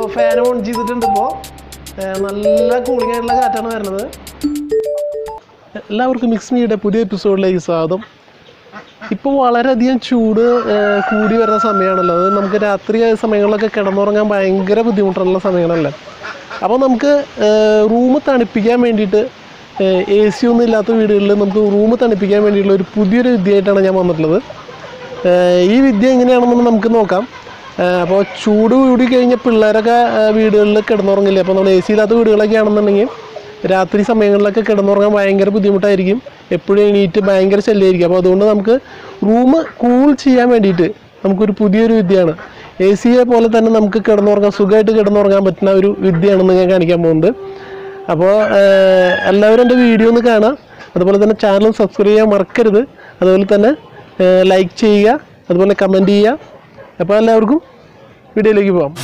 fan on ചെയ്തിട്ടുണ്ട് ഇപ്പോൾ നല്ല കൂളിംഗ് ആയിട്ടുള്ള കാറ്റാണ് വരുന്നത് എല്ലാവർക്കും മിക്സ് മീഡിയ പുതിയ എപ്പിസോഡിലേക്ക് സ്വാഗതം ഇപ്പോൾ വളരെയധികം ചൂട് ഏഹ്, കൂടി വരുന്ന സമയമാണല്ലോ അത് നമുക്ക് രാത്രി ആയ സമയങ്ങളിലൊക്കെ കിടന്നുറങ്ങാൻ ഭയങ്കര ബുദ്ധിമുട്ടുള്ള സമയങ്ങളല്ലേ അപ്പോൾ നമുക്ക് റൂം തണുപ്പിക്കാൻ വേണ്ടിയിട്ട് എ സി ഒന്നും ഇല്ലാത്ത വീടുകളിൽ നമുക്ക് റൂം തണുപ്പിക്കാൻ വേണ്ടിയിട്ടുള്ള ഒരു പുതിയൊരു വിദ്യയായിട്ടാണ് ഞാൻ വന്നിട്ടുള്ളത് ഏഹ്, ഈ വിദ്യ എങ്ങനെയാണെന്ന് നമുക്ക് നോക്കാം ഏഹ്, അപ്പോൾ ചൂട് കൂടി കഴിഞ്ഞ പിള്ളേരൊക്കെ ഏഹ്, വീടുകളിൽ കിടന്നുറങ്ങില്ലേ അപ്പോൾ നമ്മൾ എ സി ഇല്ലാത്ത വീടുകളൊക്കെ ആണെന്നുണ്ടെങ്കിൽ രാത്രി സമയങ്ങളിലൊക്കെ കിടന്നുറങ്ങാൻ ഭയങ്കര ബുദ്ധിമുട്ടായിരിക്കും എപ്പോഴും എണീറ്റ് ഭയങ്കര ശല്യമായിരിക്കും അപ്പോൾ അതുകൊണ്ട് നമുക്ക് റൂം കൂൾ ചെയ്യാൻ വേണ്ടിയിട്ട് നമുക്കൊരു പുതിയൊരു വിദ്യയാണ് എ സിയെ പോലെ തന്നെ നമുക്ക് കിടന്നുറങ്ങാൻ സുഖമായിട്ട് കിടന്നുറങ്ങാൻ പറ്റുന്ന ഒരു വിദ്യയാണെന്ന് ഞാൻ കാണിക്കാൻ പോകുന്നത് അപ്പോൾ ഏഹ്, എല്ലാവരും എൻ്റെ വീഡിയോ ഒന്ന് കാണാം അതുപോലെ തന്നെ ചാനൽ സബ്സ്ക്രൈബ് ചെയ്യാൻ മറക്കരുത് അതുപോലെ തന്നെ ലൈക്ക് ചെയ്യുക അതുപോലെ കമൻറ്റ് ചെയ്യുക അപ്പോൾ എല്ലാവർക്കും വീഡിയോയിലേക്ക് പോകാം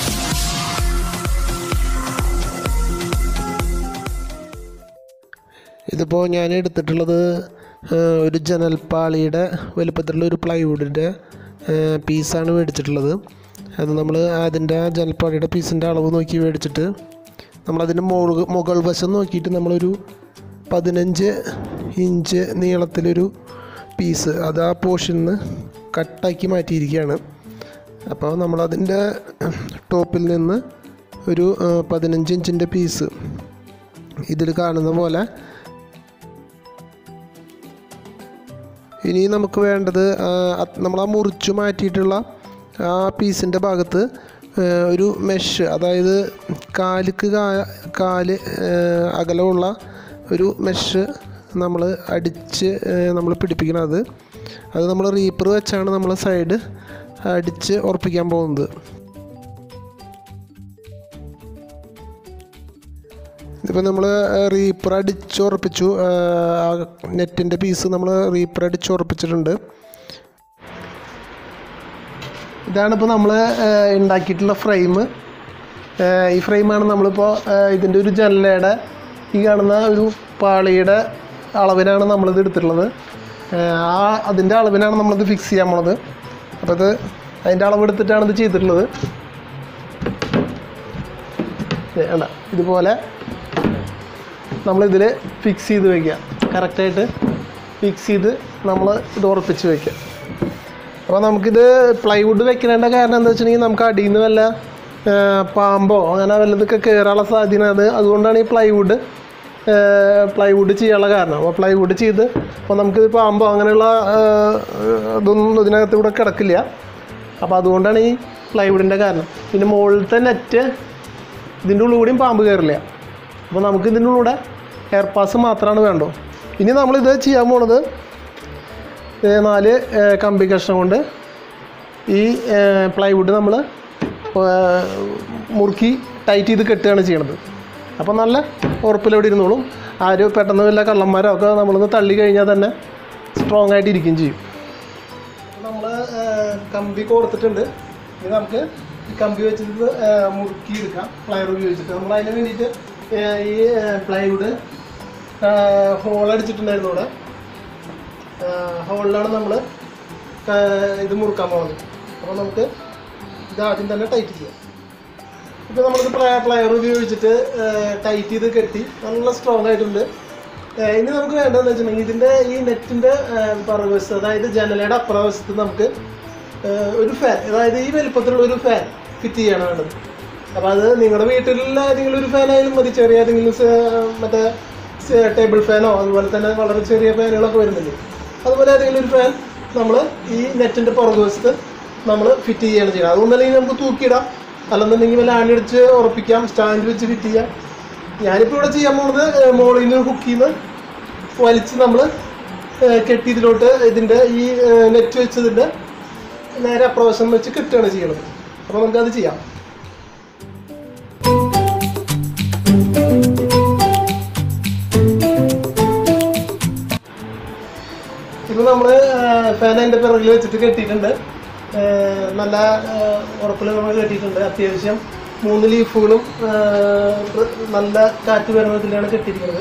ഇതിപ്പോൾ ഞാൻ എടുത്തിട്ടുള്ളത് ആ, ഒരു ജനൽപ്പാളിയുടെ വലുപ്പത്തിലുള്ള ഒരു പ്ലൈവുഡിൻ്റെ പീസാണ് മേടിച്ചിട്ടുള്ളത് അത് നമ്മൾ അതിൻ്റെ ആ ജനൽപ്പാളിയുടെ പീസിൻ്റെ അളവ് നോക്കി മേടിച്ചിട്ട് നമ്മളതിൻ്റെ മുകൾ മുകൾ വശം നോക്കിയിട്ട് നമ്മളൊരു പതിനഞ്ച് ഇഞ്ച് നീളത്തിലൊരു പീസ് അത് ആ പോർഷനിൽ നിന്ന് കട്ടാക്കി മാറ്റിയിരിക്കുകയാണ് അപ്പോൾ നമ്മളതിൻ്റെ ടോപ്പിൽ നിന്ന് ഒരു ആ, പതിനഞ്ച് ഇഞ്ചിൻ്റെ പീസ് ഇതിൽ കാണുന്ന പോലെ ഇനി നമുക്ക് വേണ്ടത് നമ്മൾ ആ മുറിച്ചു മാറ്റിയിട്ടുള്ള ആ പീസിൻ്റെ ഭാഗത്ത് ആ, ഒരു മെഷ് അതായത് കാലിക്ക് കാ കാല് ആ, അകലമുള്ള ഒരു മെഷ് നമ്മൾ അടിച്ച് നമ്മൾ പിടിപ്പിക്കണത് അത് നമ്മൾ റീപ്പർ വെച്ചാണ് നമ്മൾ സൈഡ് അടിച്ച് ഉറപ്പിക്കാൻ പോകുന്നത് ഇതിപ്പോൾ നമ്മൾ റീപ്പർ അടിച്ച് ഉറപ്പിച്ചു ആ നെറ്റിൻ്റെ പീസ് നമ്മൾ റീപ്പർ അടിച്ച് ഉറപ്പിച്ചിട്ടുണ്ട് ഇതാണിപ്പോൾ നമ്മൾ ഉണ്ടാക്കിയിട്ടുള്ള ഫ്രെയിം ഈ ഫ്രെയിമാണ് നമ്മളിപ്പോൾ ഇതിൻ്റെ ഒരു ജനലയുടെ ഈ കാണുന്ന ഒരു പാളിയുടെ അളവിനാണ് നമ്മളിത് എടുത്തിട്ടുള്ളത് ഏഹ് ആ അതിൻ്റെ അളവിനാണ് നമ്മളിത് ഫിക്സ് ചെയ്യാൻ പോണത് അപ്പോൾ ഇത് അതിൻ്റെ അളവ് എടുത്തിട്ടാണ് ഇത് ചെയ്തിട്ടുള്ളത് ദേ കണ്ട ഇതുപോലെ നമ്മളിതിൽ ഫിക്സ് ചെയ്ത് വയ്ക്കുക കറക്റ്റായിട്ട് ഫിക്സ് ചെയ്ത് നമ്മൾ ഇത് ഉറപ്പിച്ച് വയ്ക്കുക അപ്പോൾ നമുക്കിത് പ്ലൈവുഡ് വെക്കണേണ്ട കാരണം എന്താ വെച്ചിട്ടുണ്ടെങ്കിൽ നമുക്ക് അടിയിൽ നിന്ന് വല്ല ആ, പാമ്പോ അങ്ങനെ വല്ലതൊക്കെ കയറാനുള്ള സാധ്യത അത് അതുകൊണ്ടാണ് ഈ പ്ലൈവുഡ് പ്ലൈവുഡ് ചെയ്യാനുള്ള കാരണം അപ്പോൾ പ്ലൈവുഡ് ചെയ്ത് അപ്പോൾ നമുക്ക് പാമ്പോ അങ്ങനെയുള്ള ആ, ഇതൊന്നും ഇതിനകത്ത് ഇവിടെ കിടക്കില്ല അപ്പോൾ അതുകൊണ്ടാണ് ഈ പ്ലൈവുഡിൻ്റെ കാരണം പിന്നെ മുകളിലത്തെ നെറ്റ് ഇതിൻ്റെ ഉള്ളിൽ കൂടിയും പാമ്പ് കയറില്ല അപ്പോൾ നമുക്ക് ഇതിൻ്റെ ഉള്ളിലൂടെ എയർ പാസ് മാത്രമാണ് വേണ്ടോ ഇനി നമ്മളിത് ചെയ്യാൻ പോണത് ഏ, നാല് ഏ, കമ്പി കഷ്ണം കൊണ്ട് ഈ പ്ലൈവുഡ് നമ്മൾ മുറുക്കി ടൈറ്റ് ചെയ്ത് കെട്ടുകയാണ് ചെയ്യണത് അപ്പോൾ നല്ല ഉറപ്പിലവിടെ ഇരുന്നോളും ആരും പെട്ടെന്ന് വല്ല കള്ളന്മാരോ ഒക്കെ നമ്മളൊന്ന് തള്ളി കഴിഞ്ഞാൽ തന്നെ സ്ട്രോങ് ആയിട്ട് ഇരിക്കുകയും ചെയ്യും നമ്മൾ കമ്പി കോർത്തിട്ടുണ്ട് ഇനി നമുക്ക് ഈ കമ്പി വെച്ചിട്ട് മുറുക്കി എടുക്കാം പ്ലയർ ഉപയോഗിച്ചിട്ട് നമ്മൾ അതിന് വേണ്ടിയിട്ട് ഏ, ഈ പ്ലൈവുഡ് ഹോൾ അടിച്ചിട്ടുണ്ടായിരുന്നു ഇവിടെ ഹോളിലാണ് നമ്മൾ ഇത് മുറുക്കാൻ പോകുന്നത് അപ്പോൾ നമുക്ക് ഇത് ആദ്യം തന്നെ ടൈറ്റ് ചെയ്യാം ഇപ്പോൾ നമ്മളിത് പ്ലയർ ഉപയോഗിച്ചിട്ട് ടൈറ്റ് ചെയ്ത് കെട്ടി നല്ല സ്ട്രോങ് ആയിട്ടുണ്ട് ഏഹ് ഇനി നമുക്ക് വേണ്ടതെന്ന് വെച്ചിട്ടുണ്ടെങ്കിൽ ഇതിൻ്റെ ഈ നെറ്റിൻ്റെ പുറകുവശത്ത് അതായത് ജനലയുടെ അപ്പുറവശത്ത് നമുക്ക് ഏഹ് ഒരു ഫാൻ അതായത് ഈ വലുപ്പത്തിലുള്ള ഒരു ഫാൻ ഫിറ്റ് ചെയ്യണം വേണ്ടത് അപ്പോൾ അത് നിങ്ങളുടെ വീട്ടിലുള്ള ഏതെങ്കിലും ഒരു ഫാൻ ആയാലും മതി ചെറിയ ഏതെങ്കിലും സ- മറ്റേ ടേബിൾ ഫാനോ അതുപോലെ തന്നെ വളരെ ചെറിയ ഫാനുകളൊക്കെ വരുന്നില്ലേ അതുപോലെ ഏതെങ്കിലും ഒരു ഫാൻ നമ്മൾ ഈ നെറ്റിൻ്റെ പുറകുവശത്ത് നമ്മൾ ഫിറ്റ് ചെയ്യുകയാണ് ചെയ്യുന്നത് അതുകൊണ്ടല്ലെങ്കിൽ നമുക്ക് തൂക്കിയിടാം അല്ലെന്നുണ്ടെങ്കിൽ വല്ല ആണിയടിച്ച് ഉറപ്പിക്കാം സ്റ്റാൻഡ് വെച്ച് ഫിറ്റ് ചെയ്യാം ഞാനിപ്പോൾ ഇവിടെ ചെയ്യാൻ പോകുന്നത് ഏഹ് മുകളിൽ നിന്ന് ഹുക്കിൽ നിന്ന് വലിച്ച് നമ്മൾ കെട്ടി ഇതിലോട്ട് ഇതിൻ്റെ ഈ നെറ്റ് വെച്ചതിൻ്റെ നേരെ അപ്രവശം വെച്ച് കെട്ടുകയാണ് ചെയ്യുന്നത് അപ്പോൾ നമുക്കത് ചെയ്യാം ഇത് നമ്മൾ ഫാൻ അതിൻ്റെ പിറകിൽ വെച്ചിട്ട് കെട്ടിയിട്ടുണ്ട് ഏഹ് നല്ല ഉറപ്പിൽ നമ്മൾ കെട്ടിയിട്ടുണ്ട് അത്യാവശ്യം മൂന്ന് ലീഫുകളും ഏഹ് നല്ല കാറ്റ് വരുന്നതിലാണ് കെട്ടിയിരിക്കുന്നത്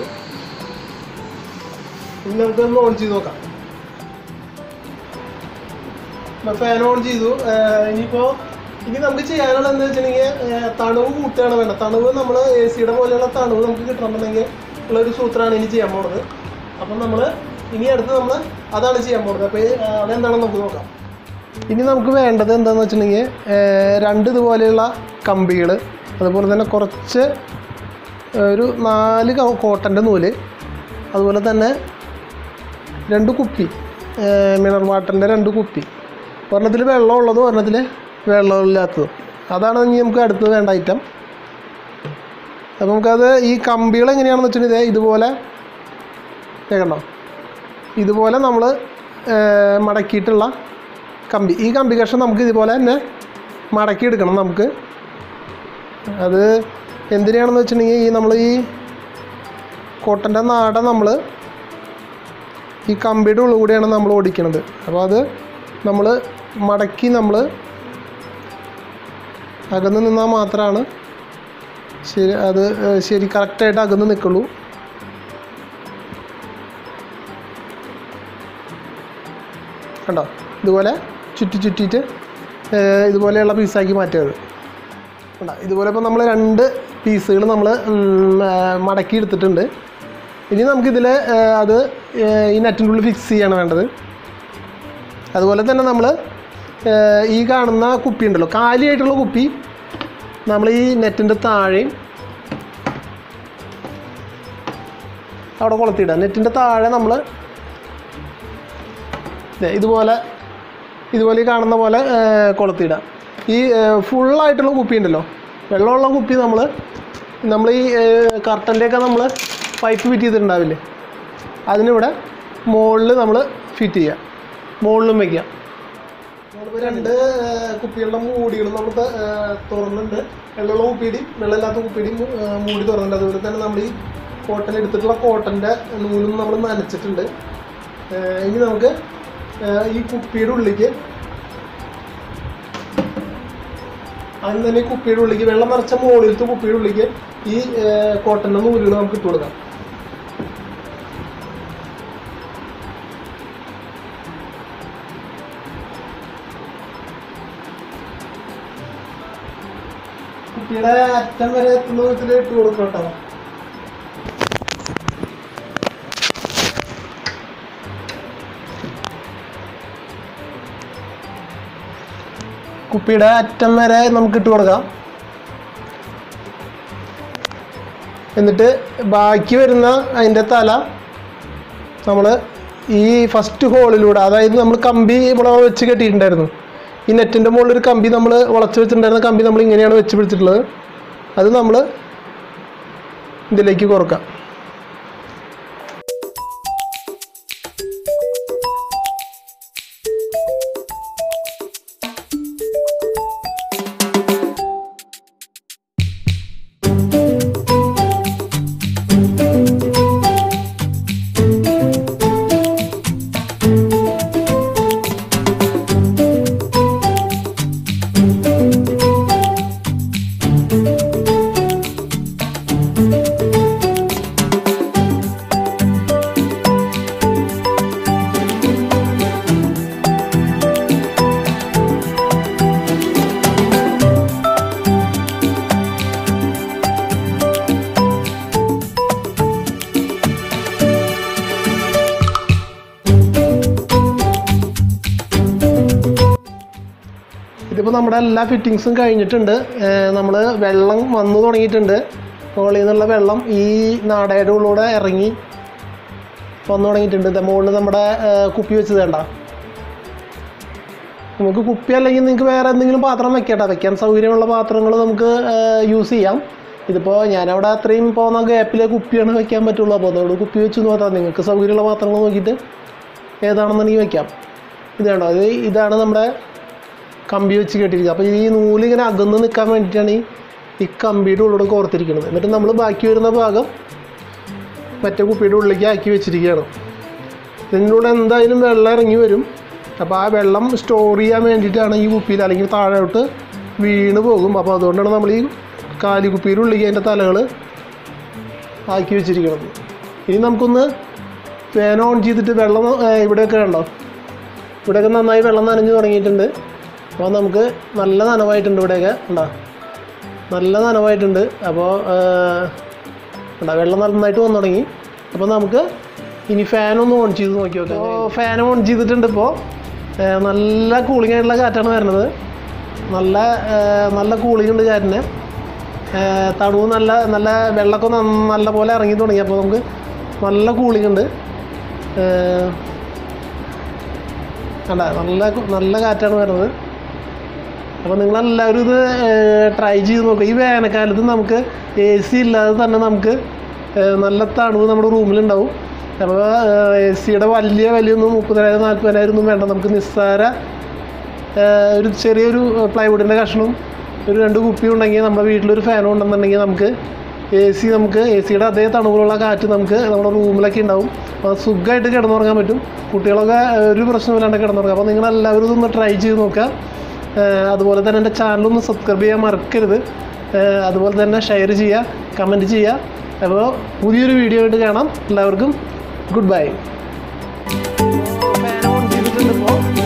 ഇനി നമുക്കൊന്ന് ഓൺ ചെയ്ത് നോക്കാം ഫാൻ ഓൺ ചെയ്തു ഏഹ് ഇനിയിപ്പോൾ ഇനി നമുക്ക് ചെയ്യാനുള്ള എന്താ വെച്ചിട്ടുണ്ടെങ്കിൽ തണുവ് കൂട്ടുകയാണ് വേണ്ടത് തണുവ് നമ്മൾ എ സിയുടെ പോലെയുള്ള തണുവ് നമുക്ക് കിട്ടണമെന്നുണ്ടെങ്കിൽ ഉള്ള ഒരു സൂത്രമാണ് ഇനി ചെയ്യാൻ പോകുന്നത് അപ്പം നമ്മൾ ഇനി അടുത്ത് നമ്മൾ അതാണ് ചെയ്യാൻ പോകുന്നത് അപ്പോൾ അതെന്താണെന്ന് നമുക്ക് നോക്കാം ഇനി നമുക്ക് വേണ്ടത് എന്താണെന്ന് വെച്ചിട്ടുണ്ടെങ്കിൽ രണ്ട് ഇതുപോലെയുള്ള കമ്പികൾ അതുപോലെ തന്നെ കുറച്ച് ഒരു നാല് കോട്ടൻ്റെ നൂല് അതുപോലെ തന്നെ രണ്ട് കുപ്പി മിനറൽ വാട്ടറിൻ്റെ രണ്ട് കുപ്പി ഒരെണ്ണത്തിൽ വെള്ളമുള്ളതും ഒരെണ്ണത്തിൽ വെള്ളമില്ലാത്തതും അതാണ് ഇനി നമുക്ക് അടുത്ത് വേണ്ട ഐറ്റം അപ്പോൾ നമുക്കത് ഈ കമ്പികൾ എങ്ങനെയാണെന്ന് വെച്ചിട്ടുണ്ടെങ്കിൽ ഇതുപോലെ കേൾക്കണ്ടോ ഇതുപോലെ നമ്മൾ മടക്കിയിട്ടുള്ള കമ്പി ഈ കമ്പി കഷ്ണം നമുക്ക് ഇതുപോലെ തന്നെ മടക്കി എടുക്കണം നമുക്ക് അത് എന്തിനാണെന്ന് വെച്ചിട്ടുണ്ടെങ്കിൽ ഈ നമ്മൾ ഈ കോട്ടൻ്റെ നാട നമ്മൾ ഈ കമ്പിയുടെ ഉള്ളിൽ കൂടിയാണ് നമ്മൾ ഓടിക്കുന്നത് അപ്പോൾ അത് നമ്മൾ മടക്കി നമ്മൾ അകന്ന് നിന്നാൽ മാത്രമാണ് ശരി അത് ഏഹ്, ശരി കറക്റ്റായിട്ട് അകന്ന് നിൽക്കുള്ളൂ കണ്ടോ ഇതുപോലെ ചുറ്റി ചുറ്റിയിട്ട് ഏഹ്, ഇതുപോലെയുള്ള പീസാക്കി മാറ്റിയത് കണ്ടോ ഇതുപോലെ ഇപ്പോൾ നമ്മൾ രണ്ട് പീസുകൾ നമ്മൾ മടക്കി എടുത്തിട്ടുണ്ട് ഇനി നമുക്കിതിൽ അത് ഏഹ്, ഈ നെറ്റിൻ്റെ ഉള്ളിൽ ഫിക്സ് ചെയ്യാണ് വേണ്ടത് അതുപോലെ തന്നെ നമ്മൾ ഈ കാണുന്ന കുപ്പി ഉണ്ടല്ലോ കാലിയായിട്ടുള്ള കുപ്പി നമ്മൾ ഈ നെറ്റിൻ്റെ താഴെയും അവിടെ കൊളുത്തിയിടുക നെറ്റിൻ്റെ താഴെ നമ്മൾ ഇതുപോലെ ഇതുപോലെ ഈ കാണുന്ന പോലെ ഏഹ്, കൊളുത്തിയിടുക ഈ ഫുള്ളായിട്ടുള്ള കുപ്പി ഉണ്ടല്ലോ വെള്ളമുള്ള കുപ്പി നമ്മൾ നമ്മൾ ഈ കർട്ടൻ്റെയൊക്കെ നമ്മൾ പൈപ്പ് ഫിറ്റ് ചെയ്തിട്ടുണ്ടാവില്ലേ അതിനിവിടെ മുകളിൽ നമ്മൾ ഫിറ്റ് ചെയ്യുക മുകളിലും വയ്ക്കുക നമ്മളിപ്പോൾ രണ്ട് ഏഹ്, കുപ്പികളുടെ മൂടികൾ നമ്മൾ തുറന്നിട്ടുണ്ട് വെള്ളമുള്ള കുപ്പിയുടെയും വെള്ളമില്ലാത്ത കുപ്പിയുടെയും ഏഹ്, മൂടി തുറന്നിട്ടുണ്ട് അതുപോലെ തന്നെ നമ്മൾ ഈ കോട്ടൺ എടുത്തിട്ടുള്ള കോട്ടൻ്റെ നൂലും നമ്മൾ നനച്ചിട്ടുണ്ട് ഏഹ്, ഇനി നമുക്ക് ഏഹ്, ഈ കുപ്പിയുടെ ഉള്ളിലേക്ക് ആദ്യം തന്നെ ഈ കുപ്പിയുടെ ഉള്ളിലേക്ക് വെള്ളം നിറച്ച മുകളിലത്തെ കുപ്പിയുടെ ഉള്ളിലേക്ക് ഈ കോട്ടൻ്റെ നൂലുകൾ നമുക്ക് ഇട്ട് കൊടുക്കാം കുപ്പിയുടെ അറ്റം വരെ എത്തുന്ന വിധത്തിൽ ഇട്ട് കൊടുക്കണം കേട്ടോ കുപ്പിയുടെ അറ്റം വരെ നമുക്ക് ഇട്ട് കൊടുക്കാം എന്നിട്ട് ബാക്കി വരുന്ന അതിൻ്റെ തല നമ്മൾ ഈ ഫസ്റ്റ് ഹോളിലൂടെ അതായത് നമ്മൾ കമ്പി ഇവിടെ വെച്ച് കെട്ടിയിട്ടുണ്ടായിരുന്നു ഈ നെറ്റിൻ്റെ മുകളിൽ ഒരു കമ്പി നമ്മൾ വളച്ച് വെച്ചിട്ടുണ്ടായിരുന്ന കമ്പി നമ്മൾ ഇങ്ങനെയാണ് വെച്ച് പിടിച്ചിട്ടുള്ളത് അത് നമ്മൾ ഇതിലേക്ക് കുറക്കാം ഇതിപ്പോൾ നമ്മുടെ എല്ലാ ഫിറ്റിങ്സും കഴിഞ്ഞിട്ടുണ്ട് നമ്മൾ വെള്ളം വന്നു തുടങ്ങിയിട്ടുണ്ട് മുകളിൽ നിന്നുള്ള വെള്ളം ഈ നാടയുടെ ഉള്ളിലൂടെ ഇറങ്ങി വന്നു തുടങ്ങിയിട്ടുണ്ട് ഇത് മുകളിൽ നമ്മുടെ ഏഹ്, കുപ്പി വെച്ച് വേണ്ട നമുക്ക് കുപ്പി അല്ലെങ്കിൽ നിങ്ങൾക്ക് വേറെ എന്തെങ്കിലും പാത്രം വെക്കട്ടെ വെക്കാൻ സൗകര്യമുള്ള പാത്രങ്ങൾ നമുക്ക് യൂസ് ചെയ്യാം ഇതിപ്പോൾ ഞാനവിടെ അത്രയും പോകുന്ന ഗ്യാപ്പിലെ കുപ്പിയാണ് വെക്കാൻ പറ്റുള്ളൂ അപ്പോൾ അതുകൊണ്ട് കുപ്പി വെച്ച് നോക്കാം നിങ്ങൾക്ക് സൗകര്യമുള്ള പാത്രങ്ങൾ നോക്കിയിട്ട് ഏതാണെന്നുണ്ടെങ്കിൽ വെക്കാം ഇത് കണ്ടോ ഇത് ഇതാണ് നമ്മുടെ കമ്പി വെച്ച് കെട്ടിയിരിക്കുക അപ്പോൾ ഈ നൂല് ഇങ്ങനെ അകന്ന് നിൽക്കാൻ വേണ്ടിയിട്ടാണ് ഈ ഈ കമ്പിയുടെ ഉള്ളോട് കോർത്തിരിക്കുന്നത് എന്നിട്ട് നമ്മൾ ബാക്കി വരുന്ന ഭാഗം മറ്റേ കുപ്പിയുടെ ഉള്ളിലേക്ക് ആക്കി വെച്ചിരിക്കുകയാണ് ഇതിലൂടെ എന്തായാലും വെള്ളം ഇറങ്ങി വരും അപ്പോൾ ആ വെള്ളം സ്റ്റോർ ചെയ്യാൻ വേണ്ടിയിട്ടാണ് ഈ കുപ്പിയിൽ അല്ലെങ്കിൽ താഴോട്ട് വീണ് പോകും അപ്പോൾ അതുകൊണ്ടാണ് നമ്മൾ ഈ കാലി കുപ്പിയുടെ ഉള്ളിലേക്ക് അതിൻ്റെ തലകൾ ആക്കി വെച്ചിരിക്കുന്നത് ഇനി നമുക്കൊന്ന് ഫാൻ ഓൺ ചെയ്തിട്ട് വെള്ളം ഏഹ്, ഇവിടെയൊക്കെ കണ്ടോ ഇവിടെയൊക്കെ നന്നായി വെള്ളം നനഞ്ഞു തുടങ്ങിയിട്ടുണ്ട് അപ്പോൾ നമുക്ക് നല്ല നനവായിട്ടുണ്ട് ഇവിടെയൊക്കെ ഉണ്ടോ നല്ല നനവായിട്ടുണ്ട് അപ്പോൾ ഉണ്ടോ വെള്ളം നന്നായിട്ട് വന്നു തുടങ്ങി അപ്പോൾ നമുക്ക് ഇനി ഫാനൊന്ന് ഓൺ ചെയ്ത് നോക്കി നോക്കാം ഫാൻ ഓൺ ചെയ്തിട്ടുണ്ട് ഇപ്പോൾ നല്ല കൂളിംഗ് ആയിട്ടുള്ള കാറ്റാണ് വരുന്നത് നല്ല ഏഹ്, നല്ല കൂളിംഗ് ഉണ്ട് കാറ്റിന് ഏഹ്, തണുവ് നല്ല നല്ല വെള്ളമൊക്കെ നന്ന- നല്ല പോലെ ഇറങ്ങി തുടങ്ങി അപ്പോൾ നമുക്ക് നല്ല കൂളിംഗ് ഉണ്ട് ഏഹ്, കണ്ട നല്ല കു- നല്ല കാറ്റാണ് വരുന്നത് അപ്പോൾ നിങ്ങളെല്ലാവരും ഇത് ട്രൈ ചെയ്ത് നോക്കുക ഈ വേനൽക്കാലത്ത് നമുക്ക് എ സി ഇല്ലാതെ തന്നെ നമുക്ക് ഏഹ്, നല്ല തണുവ് നമ്മുടെ റൂമിലുണ്ടാവും അപ്പോൾ എ സിയുടെ വലിയ വലിയൊന്നും മുപ്പതിനായിരം നാൽപ്പതിനായിരം ഒന്നും വേണ്ട നമുക്ക് നിസ്സാര ഏഹ്, ഒരു ചെറിയൊരു പ്ലൈവുഡിൻ്റെ കഷ്ണവും ഒരു രണ്ട് കുപ്പിയും ഉണ്ടെങ്കിൽ നമ്മുടെ വീട്ടിലൊരു ഫാനും ഉണ്ടെന്നുണ്ടെങ്കിൽ നമുക്ക് എ സി നമുക്ക് എ സിയുടെ അതേ തണുവുള്ള കാറ്റ് നമുക്ക് നമ്മുടെ റൂമിലൊക്കെ ഉണ്ടാവും അപ്പോൾ സുഖമായിട്ട് കിടന്നുറങ്ങാൻ പറ്റും കുട്ടികളൊക്കെ ഏഹ്, ഒരു പ്രശ്നമില്ലാണ്ട് കിടന്നുറങ്ങാം അപ്പോൾ നിങ്ങളെല്ലാവരും ഇതൊന്ന് ട്രൈ ചെയ്ത് നോക്കുക ഏഹ്, അതുപോലെ തന്നെ എൻ്റെ ചാനലൊന്ന് സബ്സ്ക്രൈബ് ചെയ്യാൻ മറക്കരുത് ഏഹ്, അതുപോലെ തന്നെ ഷെയർ ചെയ്യുക കമൻറ്റ് ചെയ്യുക അപ്പോൾ പുതിയൊരു വീഡിയോ ആയിട്ട് കാണാം എല്ലാവർക്കും ഗുഡ് ബൈ ഫാൻ ഓൺ ചെയ്തിട്ടുണ്ട് ഇപ്പോൾ